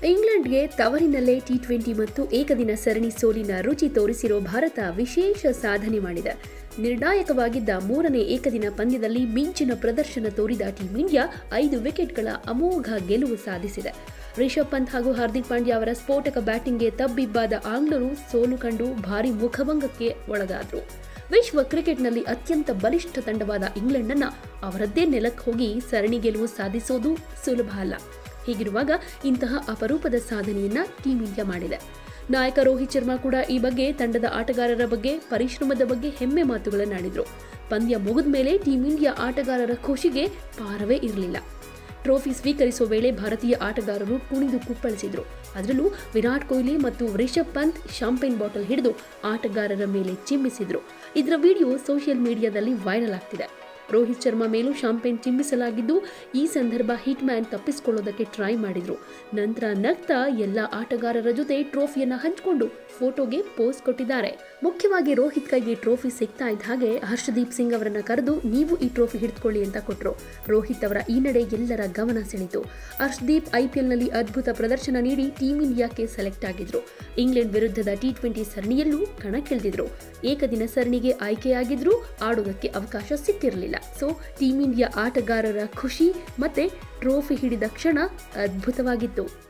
ಇಂಗ್ಲೆಂಡ್ಗೆ ತವರಿನಲ್ಲೇ T twenty ಮತ್ತು ಏಕದಿನ ಸರಣಿ ಸೋಲಿನ ರುಚಿ ತೋರಿಸಿರೋ ಭಾರತ ವಿಶೇಷ ಸಾಧನೆ ಮಾಡಿದೆ ನಿರ್ಣಾಯಕವಾಗಿದ್ದ ಮೂರನೇ ಏಕದಿನ ಪಂದ್ಯದಲ್ಲಿ ಮಿಂಚಿನ ಪ್ರದರ್ಶನ ತೋರಿದ ಟೀಂ ಇಂಡಿಯಾ ಐದು ವಿಕೆಟ್ಗಳ ಅಮೋಘ ಗೆಲುವು ಸಾಧಿಸಿದೆ ರಿಷಬ್ ಪಂತ್ ಹಾಗೂ ಹಾರ್ದಿಕ್ ಪಾಂಡ್ಯ ಅವರ ಸ್ಫೋಟಕ ಬ್ಯಾಟಿಂಗ್ಗೆ ತಬ್ಬಿಬ್ಬಾದ ಆಂಗ್ಲರು ಸೋಲು ಕಂಡು ಭಾರಿ ಮುಖಭಂಗಕ್ಕೆ ಒಳಗಾದರು ವಿಶ್ವ ಕ್ರಿಕೆಟ್ನಲ್ಲಿ ಅತ್ಯಂತ ಬಲಿಷ್ಠ ತಂಡವಾದ ಇಂಗ್ಲೆಂಡನ್ನ ಅವರದ್ದೇ ನೆಲಕ್ಕೆ ಹೋಗಿ ಸರಣಿ ಗೆಲುವು ಸಾಧಿಸೋದು ಸುಲಭ ಅಲ್ಲ ಹೀಗಿರುವಾಗ ಇಂತಹ ಅಪರೂಪದ ಸಾಧನೆಯನ್ನ ಟೀಂ ಇಂಡಿಯಾ ಮಾಡಿದೆ ನಾಯಕ ರೋಹಿತ್ ಶರ್ಮಾ ಕೂಡ ಈ ಬಗ್ಗೆ ತಂಡದ ಆಟಗಾರರ ಬಗ್ಗೆ ಪರಿಶ್ರಮದ ಬಗ್ಗೆ ಹೆಮ್ಮೆ ಮಾತುಗಳನ್ನಾಡಿದ್ರು ಪಂದ್ಯ ಮುಗಿದ ಮೇಲೆ ಟೀಂ ಇಂಡಿಯಾ ಆಟಗಾರರ ಖುಷಿಗೆ ಪಾರವೇ ಇರಲಿಲ್ಲ ಟ್ರೋಫಿ ಸ್ವೀಕರಿಸುವ ವೇಳೆ ಭಾರತೀಯ ಆಟಗಾರರು ಕುಣಿದು ಕುಪ್ಪಳಿಸಿದ್ರು ಅದರಲ್ಲೂ ವಿರಾಟ್ ಕೊಹ್ಲಿ ಮತ್ತು ರಿಷಬ್ ಪಂತ್ ಶಾಂಪೈನ್ ಬಾಟಲ್ ಹಿಡಿದು ಆಟಗಾರರ ಮೇಲೆ ಚಿಮ್ಮಿಸಿದ್ರು ಇದರ ವಿಡಿಯೋ ಸೋಷಿಯಲ್ ಮೀಡಿಯಾದಲ್ಲಿ ವೈರಲ್ ಆಗ್ತಿದೆ ರೋಹಿತ್ ಶರ್ಮಾ ಮೇಲೂ ಶಾಂಪೇನ್ ಚಿಮ್ಮಿಸಲಾಗಿದ್ದು ಈ ಸಂದರ್ಭ ಹಿಟ್ ಮ್ಯಾನ್ ತಪ್ಪಿಸಿಕೊಳ್ಳೋದಕ್ಕೆ ಟ್ರೈ ಮಾಡಿದ್ರು ನಂತರ ನಗ್ತಾ ಎಲ್ಲ ಆಟಗಾರರ ಜೊತೆ ಟ್ರೋಫಿಯನ್ನ ಹಂಚಿಕೊಂಡು ಫೋಟೋಗೆ ಪೋಸ್ ಕೊಟ್ಟಿದ್ದಾರೆ ಮುಖ್ಯವಾಗಿ ರೋಹಿತ್ ಕೈಗೆ ಟ್ರೋಫಿ ಸಿಗ್ತಾ ಇದ್ದ ಹಾಗೆ ಹರ್ಷದೀಪ್ ಸಿಂಗ್ ಅವರನ್ನ ಕರೆದು ನೀವು ಈ ಟ್ರೋಫಿ ಹಿಡಿದುಕೊಳ್ಳಿ ಅಂತ ಕೊಟ್ಟರು ರೋಹಿತ್ ಅವರ ಈ ನಡೆ ಎಲ್ಲರ ಗಮನ ಸೆಳೆಯಿತು ಹರ್ಷದೀಪ್ ಐಪಿಎಲ್ನಲ್ಲಿ ಅದ್ಭುತ ಪ್ರದರ್ಶನ ನೀಡಿ ಟೀಂ ಇಂಡಿಯಾಕ್ಕೆ ಸೆಲೆಕ್ಟ್ ಆಗಿದ್ರು ಇಂಗ್ಲೆಂಡ್ ವಿರುದ್ಧದ ಟಿ ಟ್ವೆಂಟಿ ಸರಣಿಯಲ್ಲೂ ಕಣಕ್ಕಿಳಿದಿದ್ರು ಏಕದಿನ ಸರಣಿಗೆ ಆಯ್ಕೆಯಾಗಿದ್ರು ಆಡೋದಕ್ಕೆ ಅವಕಾಶ ಸಿಕ್ಕಿರಲಿಲ್ಲ ಸೊ ಟೀಂ ಇಂಡಿಯಾ ಆಟಗಾರರ ಖುಷಿ ಮತ್ತೆ ಟ್ರೋಫಿ ಹಿಡಿದ ಕ್ಷಣ ಅದ್ಭುತವಾಗಿತ್ತು